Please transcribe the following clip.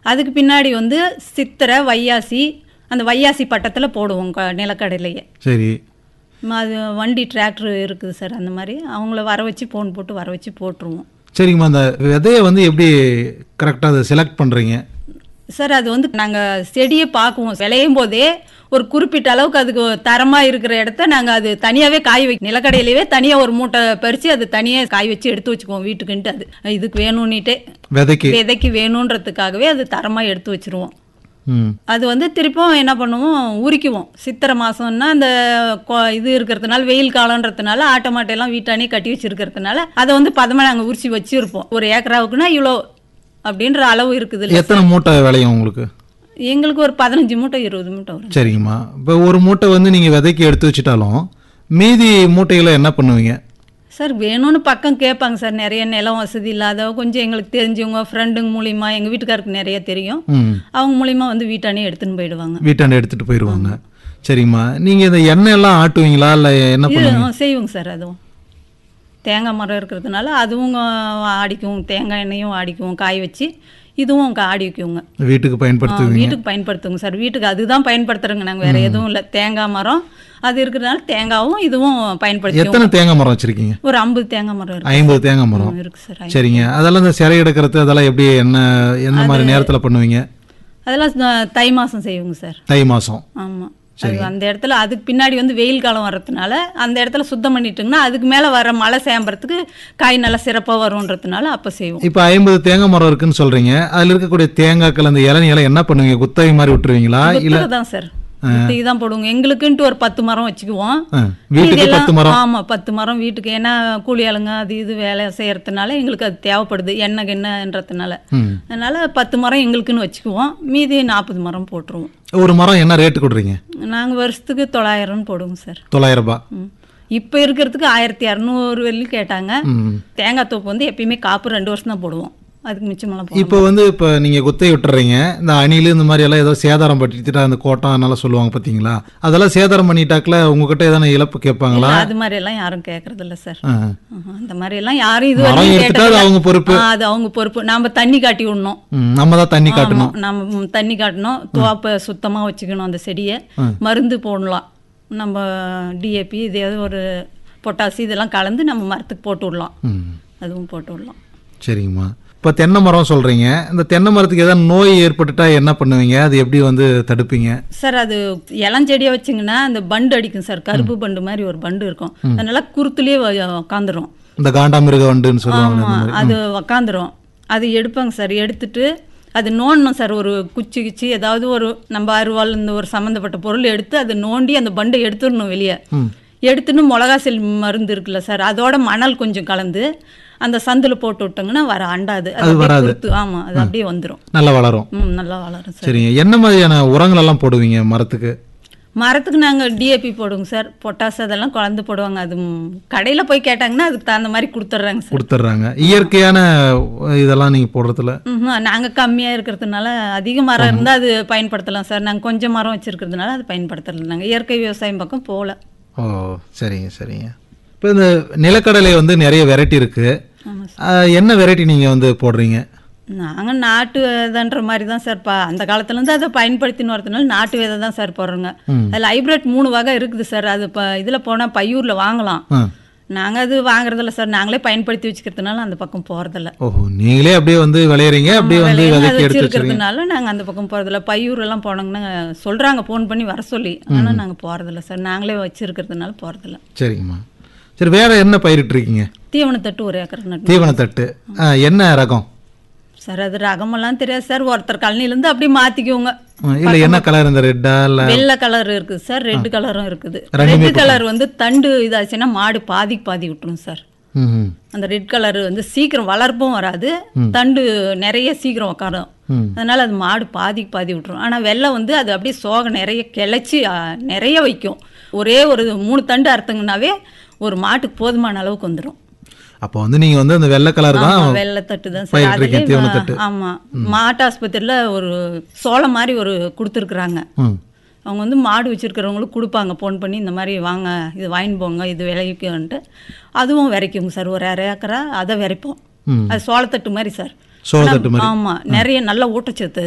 அதுக்கு பின்னாடி வந்து சித்திரை வையாசி அந்த வையாசி பட்டத்தில் போடுவோம் க- நிலக்கடலையே சரி ம, அது வண்டி டிராக்டர் இருக்குது சார் அந்த மாதிரி அவங்கள வர வச்சு ஃபோன் போட்டு வர வச்சு போட்டுருவோம் சரிங்கம்மா அந்த விதையை வந்து எப்படி கரெக்டாக அதை செலக்ட் பண்ணுறீங்க சார் அது வந்து நாங்கள் செடியை பார்க்குவோம் விளையும் போதே ஒரு குறிப்பிட்ட அளவுக்கு அதுக்கு தரமாக இருக்கிற இடத்த நாங்கள் அது தனியாகவே காய வை நிலக்கடையிலேயே தனியாக ஒரு மூட்டை பறித்து அது தனியாக காய வச்சு எடுத்து வச்சுக்குவோம் வீட்டுக்குன்ட்டு அது இதுக்கு வேணும்னுட்டே விதைக்கு விதைக்கு வேணுன்றதுக்காகவே அது தரமாக எடுத்து வச்சிருவோம் ம் அது வந்து திருப்பியும் என்ன பண்ணுவோம் உரிக்குவோம் சித்திரை மாதம்னா அந்த கொ- இது இருக்கிறதுனால வெயில் காலன்றதுனால ஆட்டை மாட்டையெல்லாம் வீட்டானே கட்டி வச்சிருக்கிறதுனால அதை வந்து பதமாக நாங்கள் உரிச்சு வச்சிருப்போம் ஒரு ஏக்கராவுக்குன்னா இவ்வளோ அப்படின்ற அளவு இருக்குது எத்தனை மூட்டை விளையும் உங்களுக்கு எங்களுக்கு ஒரு பதினஞ்சு மூட்டை இருபது மூட்டை வரும் சரிங்கம்மா இப்போ ஒரு மூட்டை வந்து நீங்கள் விதைக்கு எடுத்து வச்சிட்டாலும் மீதி மூட்டைகளை என்ன பண்ணுவீங்க சார் வேணும்னு பக்கம் கேட்பாங்க சார் நிறைய நிலம் வசதி இல்லாத கொஞ்சம் எங்களுக்கு தெரிஞ்சவங்க ஃப்ரெண்டுங்க மூலியமா எங்கள் வீட்டுக்காருக்கு நிறைய தெரியும் ம் அவங்க மூலியமா வந்து வீட்டானே எடுத்துன்னு போயிடுவாங்க வீட்டாண்ட எடுத்துகிட்டு போயிடுவாங்க சரிங்கம்மா நீங்கள் இந்த எண்ணெய் எல்லாம் ஆட்டுவீங்களா இல்லை என்ன இது பண்ணுவீங்க ஆ, செய்வோங்க சார் அதுவும் தேங்காய் மரம் இருக்கிறதுனால அதுவும் ஆடிக்குவோம் தேங்காய் எண்ணெயும் ஆடிக்குவோம் காய வச்சு இதுவும் கா- ஆடி வைக்குவோங்க வீட்டுக்கு ஆ, பயன்படுத்துவீங்க வீட்டுக்கு பயன்படுத்துங்க சார் வீட்டுக்கு அதுதான் பயன்படுத்துறோங்க நாங்கள் வேற எதுவும் இல்லை தேங்காய் மரம் அது இருக்கிறதுனால தேங்காவும் இதுவும் பயன்படுத்தி எத்தனை தேங்காய் மரம் வச்சுருக்கீங்க ஒரு ஐம்பது தேங்காய் மரம் இருக்கு ஐம்பது தேங்காய் மரம் ம், இருக்கு சார் சரிங்க அதெல்லாம் இந்த சிறை எடுக்கிறது அதெல்லாம் எப்படி என்ன எந்த மாதிரி நேரத்தில் பண்ணுவீங்க அதெல்லாம் ச- தை மாதம் செய்வோங்க சார் தை மாதம் ஆமாம் அது அந்த இடத்துல அதுக்கு பின்னாடி வந்து வெயில் காலம் வர்றதுனால அந்த இடத்துல சுத்தம் பண்ணிட்டோங்கன்னா அதுக்கு மேலே வர மழை சேம்பறதுக்கு காய் நல்லா சிறப்பாக வரும்ன்றதுனால அப்போ செய்வோம் இப்போ ஐம்பது தேங்காய் மரம் இருக்குன்னு சொல்கிறீங்க அதில் இருக்கக்கூடிய தேங்காய்கள் அந்த இளநியெல்லாம் என்ன பண்ணுவீங்க குத்தகை மாதிரி விட்டுருவீங்களா இல்லை குத்தகை தான் சார் குத்தகை தான் போடுவோங்க எங்களுக்குன்ட்டு ஒரு பத்து மரம் வச்சுக்குவோம் வீட்டுக்கு மீதியெல்லாம் பத்து மரம் ஆமா பத்து மரம் வீட்டுக்கு ஏன்னா கூலி ஆளுங்க அது இது வேலை செய்யறதுனால எங்களுக்கு அது தேவைப்படுது எண்ணெய் கிண்ணன்றதுனால ம் அதனால பத்து மரம் எங்களுக்குன்னு வச்சுக்குவோம் மீதி நாற்பது மரம் போட்டுருவோம் ஒரு மரம் என்ன ரேட்டு கொடுறீங்க நாங்க வருஷத்துக்கு தொள்ளாயிரம்னு போடுவோங்க சார் தொள்ளாயிரம் ரூபாய் ம். இப்போ இருக்கிறதுக்கு ஆயிரத்தி இரநூறு வெள்ளி கேட்டாங்க ம் தேங்காய் தோப்பு வந்து எப்பயுமே காப்பு ரெண்டு வருஷம் தான் போடுவோம் அதுக்கு மிச்சமெல்லாம் போடுவோம் இப்போ வந்து இப்போ நீங்கள் குத்தை விட்டுறீங்க இந்த அணில் இந்த மாதிரி எல்லாம் ஏதோ சேதாரம் படுத்திட்டா அந்த கோட்டம் அதனால சொல்லுவாங்க பார்த்தீங்களா அதெல்லாம் சேதாரம் பண்ணிட்டாக்கல உங்ககிட்ட எதனா இழப்பு கேட்பாங்களா அது மாதிரி எல்லாம் யாரும் கேட்கறது இல்ல சார் ஆ. ஆஹா, அந்த மாதிரி எல்லாம் யாரும் இது மரம் வரைக்கும் எடுத்துட்டா அது கேட்டதில்ல. அவங்க பொறுப்பு ஆ, அது அவங்க பொறுப்பு நாம தண்ணி காட்டி விடணும் ம், நம்ம தான் தண்ணி காட்டணும் ஆமா, நம்ம தண்ணி காட்டணும் துவாப்பை சுத்தமா வச்சுக்கணும் அந்த செடியை மருந்து போடலாம் நம்ம டிஏபி இது ஏதோ ஒரு பொட்டாசி இதெல்லாம் கலந்து நம்ம மரத்துக்கு போட்டு விடலாம் ம் அதுவும் போட்டு விடலாம் சரிங்கம்மா இப்போ தென்னை மரம் சொல்கிறீங்க இந்த தென்னை மரத்துக்கு ஏதாவது நோய் ஏற்பட்டுட்டா என்ன பண்ணுவீங்க அது எப்படி வந்து தடுப்பீங்க சார் அது இளஞ்செடியை வச்சிங்கன்னா அந்த பண்டு அடிக்கும் சார் கருப்பு பண்டு மாதிரி ஒரு பண்டு இருக்கும் அதனால குருத்துலேயே உக்காந்துரும் இந்த காண்டாமிருக வண்டுன்னு சொல்லுவாங்க ஆமா அது உக்காந்துரும் அது எடுப்பாங்க சார் எடுத்துட்டு அது நோண்டணும் சார் ஒரு குச்சி குச்சி ஏதாவது ஒரு நம்ம அருவாள் இந்த ஒரு சம்மந்தப்பட்ட பொருள் எடுத்து அதை நோண்டி அந்த பண்டை எடுத்துடணும் வெளியே எடுத்துன்னு மிளகா செல் மருந்து இருக்குல்ல சார் அதோட மணல் கொஞ்சம் கலந்து அந்த சந்துல போட்டு விட்டோங்கன்னா வர அண்டாது அது அப்படியே வராது. குருத்து ஆமா அது அப்படியே வந்துரும் நல்லா வளரும் ம் நல்லா வளரும் சார் சரிங்க என்ன மாதிரியான உரங்கள் எல்லாம் போடுவீங்க மரத்துக்கு மரத்துக்கு நாங்கள் டிஏபி போடுவோங்க சார் பொட்டாஸ் அதெல்லாம் குழந்து போடுவாங்க அது கடையில் போய் கேட்டாங்கன்னா அதுக்கு தகுந்த மாதிரி கொடுத்துட்றாங்க சார் கொடுத்துட்றாங்க இயற்கையான இதெல்லாம் நீங்கள் போடுறதுல நாங்கள் கம்மியாக இருக்கிறதுனால அதிக மரம் இருந்தால் அது பயன்படுத்தலாம் சார் நாங்கள் கொஞ்சம் மரம் வச்சிருக்கிறதுனால அது பயன்படுத்தலை நாங்கள் இயற்கை விவசாயம் பக்கம் போகல ஓ சரிங்க சரிங்க இப்போ இந்த நிலக்கடலை வந்து நிறைய வெரைட்டி இருக்குது ஆமாம் என்ன வெரைட்டி நீங்கள் வந்து போடுறீங்க நாங்கள் நாட்டு விதைன்ற மாதிரி தான் சார் பா அந்த காலத்துலேருந்து அதை பயன்படுத்தின்னு வரதுனால நாட்டு விதை தான் சார் போடுறோங்க அதில் ஹைப்ரிட் மூணு வகை இருக்குது சார் அது இப்போ இதில் போனால் பையூரில் வாங்கலாம் ஆ நாங்கள் அது வாங்குறதில்ல சார் நாங்களே பயன்படுத்தி வச்சுக்கிறதுனால அந்த பக்கம் போகிறதில்ல ஓஹோ நீங்களே அப்படியே வந்து விளையிறீங்க அப்படியே வந்து விதைக்கு எடுத்து வச்சுருங்க வச்சிருக்கிறதுனால நாங்கள் அந்த பக்கம் போகிறதில்ல பையூர் எல்லாம் போனோங்கன்னா சொல்கிறாங்க ஃபோன் பண்ணி வர சொல்லி ஆனால் நாங்கள் போகிறதில்ல சார் நாங்களே வச்சிருக்கிறதுனால போகிறதில்ல சரிங்கம்மா சரி வேற என்ன பயிரிட்டுருக்கீங்க தீவனத்தட்டு ஒரு ஏக்கர் நட்டு தீவனத்தட்டு ஆ, என்ன ரகம் சார் அது ரகமெல்லாம் தெரியாது சார் ஒருத்தர் கழனிலேருந்து அப்படியே மாற்றிக்குவோங்க இல்லை என்ன கலர் இந்த ரெட்டா இல்லை வெள்ளை கலர் இருக்குது சார் ரெட் கலரும் இருக்குது ரெண்டுமே ரெட் கலர் வந்து தண்டு இதாச்சுன்னா மாடு பாதிக்கு பாதி விட்டுரும் சார் ம் அந்த ரெட் கலர் வந்து சீக்கிரம் வளர்ப்பும் வராது தண்டு நிறைய சீக்கிரம் உட்காரும் ம். அதனால அது மாடு பாதிக்கு பாதி விட்டுரும் ஆனால் வெள்ளை வந்து அது அப்படியே சோகை நிறைய கிளச்சி ஆ, நிறைய வைக்கும் ஒரே ஒரு மூணு தண்டு அறுத்தங்கனாவே ஒரு மாட்டுக்கு போதுமான அளவுக்கு வந்துடும் அப்போ வந்து நீங்கள் வந்து அந்த வெள்ளை கலர் தான் வெள்ளத்தட்டு தான் சார் பயிரிட்டிருக்கீங்க, அதுலயே தீவனத்தட்டு. மா- ஆமா மாட்டு ஆஸ்பத்திரியில் ஒரு சோளம் மாதிரி ஒரு கொடுத்துருக்குறாங்க ம் அவங்க வந்து மாடு வச்சிருக்கிறவங்களுக்கு கொடுப்பாங்க ஃபோன் பண்ணி இந்த மாதிரி வாங்க இது வாங்கின்னு போங்க இது விளைவிக்கும்ன்ட்டு அதுவும் விரைக்குங்க சார் ஒரு அரை ஏக்கரா அதை விரைப்போம் ம் அது சோளத்தட்டு மாதிரி சார் சோளத்தட்டு மாதிரி ஆமா நிறைய நல்ல ஊட்டச்சத்து